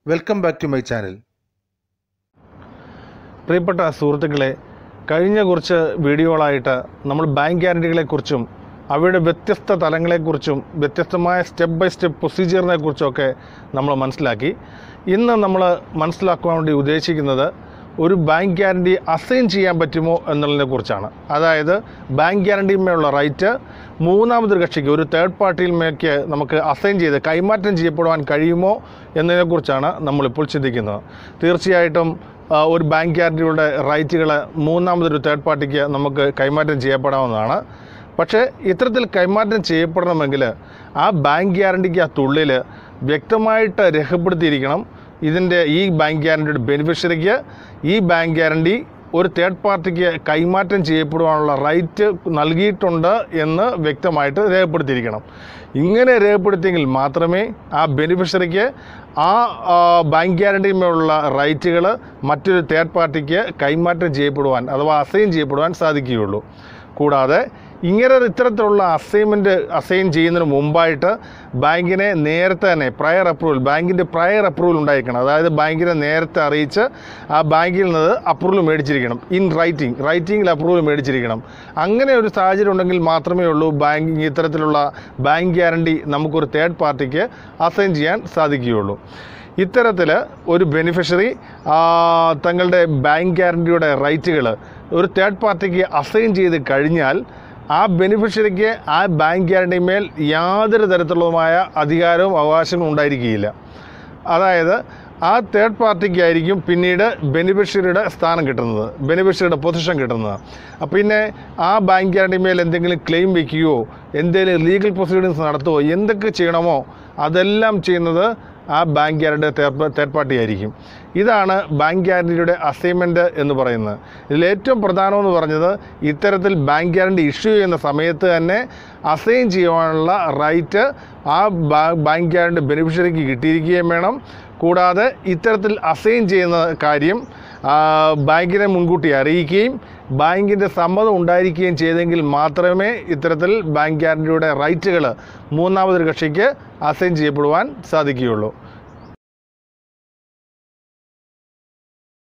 welcome back to my channel പ്രിയപ്പെട്ട സുഹൃത്തുക്കളെ കഴിഞ്ഞ കുറച്ച് വീഡിയോകളായിട്ട് നമ്മൾ ബാങ്ക് ഗ്യാരണ്ടികളെക്കുറിച്ചും അവയുടെ വ്യത്യസ്ത തലങ്ങളെക്കുറിച്ചും വ്യത്യസ്തമായ സ്റ്റെപ്പ് ബൈ സ്റ്റെപ്പ് പ്രൊസീജിയറിനെ കുറിച്ചൊക്കെ നമ്മൾ മനസ്സിലാക്കി ഇന്ന് നമ്മൾ മനസ്സിലാക്കുവാൻ വേണ്ടി ഉദ്ദേശിക്കുന്നത് ഒരു ബാങ്ക് ഗ്യാരണ്ടി അസൈൻ ചെയ്യാൻ പറ്റുമോ എന്നുള്ളതിനെ കുറിച്ചാണ് അതായത് ബാങ്ക് ഗ്യാരണ്ടിയുമേലുള്ള റൈറ്റ് മൂന്നാമതൊരു കക്ഷിക്ക് ഒരു തേർഡ് പാർട്ടിയിലേക്ക് നമുക്ക് അസൈൻ ചെയ്ത് കൈമാറ്റം ചെയ്യപ്പെടുവാൻ കഴിയുമോ എന്നതിനെക്കുറിച്ചാണ് നമ്മളിപ്പോൾ ചിന്തിക്കുന്നത് തീർച്ചയായിട്ടും ആ, ഒരു ബാങ്ക് ഗ്യാരണ്ടിയുടെ റൈറ്റുകൾ മൂന്നാമതൊരു തേർഡ് പാർട്ടിക്ക് നമുക്ക് കൈമാറ്റം ചെയ്യപ്പെടാവുന്നതാണ് പക്ഷേ ഇത്തരത്തിൽ കൈമാറ്റം ചെയ്യപ്പെടണമെങ്കിൽ ആ ബാങ്ക് ഗ്യാരണ്ടിക്കകത്തുള്ളിൽ വ്യക്തമായിട്ട് രേഖപ്പെടുത്തിയിരിക്കണം ഇതിൻ്റെ ഈ ബാങ്ക് ഗ്യാരണ്ടിയുടെ ബെനിഫിഷ്യറിക്ക് ഈ ബാങ്ക് ഗ്യാരണ്ടി ഒരു തേർഡ് പാർട്ടിക്ക് കൈമാറ്റം ചെയ്യപ്പെടുവാനുള്ള റൈറ്റ് നൽകിയിട്ടുണ്ട് എന്ന് വ്യക്തമായിട്ട് രേഖപ്പെടുത്തിയിരിക്കണം ഇങ്ങനെ രേഖപ്പെടുത്തിയെങ്കിൽ മാത്രമേ ആ ബെനിഫിഷ്യറിക്ക് ആ ആ, ബാങ്ക് ഗ്യാരണ്ടിയുമുള്ള റൈറ്റുകൾ മറ്റൊരു തേർഡ് പാർട്ടിക്ക് കൈമാറ്റം ചെയ്യപ്പെടുവാൻ അഥവാ അസൈൻ ചെയ്യപ്പെടുവാൻ സാധിക്കുകയുള്ളൂ കൂടാതെ ഇങ്ങനെ ഇത്തരത്തിലുള്ള അസൈൻമെൻറ്റ് അസൈൻ ചെയ്യുന്നതിന് മുമ്പായിട്ട് ബാങ്കിനെ നേരത്തെ തന്നെ പ്രയർ അപ്രൂവൽ ബാങ്കിൻ്റെ പ്രയർ അപ്രൂവൽ ഉണ്ടായിരിക്കണം അതായത് ബാങ്കിനെ നേരത്തെ അറിയിച്ച് ആ ബാങ്കിൽ നിന്ന് അപ്രൂവൽ മേടിച്ചിരിക്കണം ഇൻ റൈറ്റിംഗ് റൈറ്റിംഗിൽ അപ്രൂവൽ മേടിച്ചിരിക്കണം അങ്ങനെ ഒരു സാഹചര്യം ഉണ്ടെങ്കിൽ മാത്രമേ ഉള്ളൂ ബാങ്ക് ഇത്തരത്തിലുള്ള ബാങ്ക് ഗ്യാരണ്ടി നമുക്കൊരു തേർഡ് പാർട്ടിക്ക് അസൈൻ ചെയ്യാൻ സാധിക്കുകയുള്ളൂ ഇത്തരത്തിൽ ഒരു ബെനിഫിഷ്യറി തങ്ങളുടെ ബാങ്ക് ഗ്യാരണ്ടിയുടെ റൈറ്റുകൾ ഒരു തേർഡ് പാർട്ടിക്ക് അസൈൻ ചെയ്ത് കഴിഞ്ഞാൽ ആ ബെനിഫിഷ്യറിക്ക് ആ ബാങ്ക് ഗ്യാരണ്ടിമേൽ യാതൊരു തരത്തിലുള്ളതുമായ അധികാരവും അവകാശങ്ങളും ഉണ്ടായിരിക്കുകയില്ല അതായത് ആ തേർഡ് പാർട്ടിക്കായിരിക്കും പിന്നീട് ബെനിഫിഷ്യറിയുടെ സ്ഥാനം കിട്ടുന്നത് ബെനിഫിഷ്യറിയുടെ പൊസിഷൻ കിട്ടുന്നത് അപ്പോൾ പിന്നെ ആ ബാങ്ക് ഗ്യാരണ്ടിമേൽ എന്തെങ്കിലും ക്ലെയിം വയ്ക്കുകയോ എന്തെങ്കിലും ലീഗൽ പ്രൊസീഡിങ്സ് നടത്തുകയോ എന്തൊക്കെ ചെയ്യണമോ അതെല്ലാം ചെയ്യുന്നത് ആ ബാങ്ക് ഗ്യാരണ്ടി തേർഡ് പാർട്ടി ആയിരിക്കും ഇതാണ് ബാങ്ക് ഗ്യാരണ്ടിയുടെ അസൈൻമെൻറ്റ് എന്ന് പറയുന്നത് ഇതിൽ ഏറ്റവും പ്രധാനമെന്ന് പറഞ്ഞത് ഇത്തരത്തിൽ ബാങ്ക് ഗ്യാരണ്ടി ഇഷ്യൂ ചെയ്യുന്ന സമയത്ത് തന്നെ അസൈൻ ചെയ്യുവാനുള്ള റൈറ്റ് ആ ബാ- ബാങ്ക് ഗ്യാരണ്ടി ബെനിഫിഷ്യറിക്ക് കിട്ടിയിരിക്കുകയും വേണം കൂടാതെ ഇത്തരത്തിൽ അസൈൻ ചെയ്യുന്ന കാര്യം ആ, ബാങ്കിനെ മുൻകൂട്ടി അറിയിക്കുകയും ബാങ്കിൻ്റെ സമ്മതം ഉണ്ടായിരിക്കുകയും ചെയ്തെങ്കിൽ മാത്രമേ ഇത്തരത്തിൽ ബാങ്ക് ഗ്യാരണ്ടിയുടെ റൈറ്റുകൾ മൂന്നാമതൊരു കക്ഷിക്ക് അസൈൻ ചെയ്യപ്പെടുവാൻ സാധിക്കുകയുള്ളൂ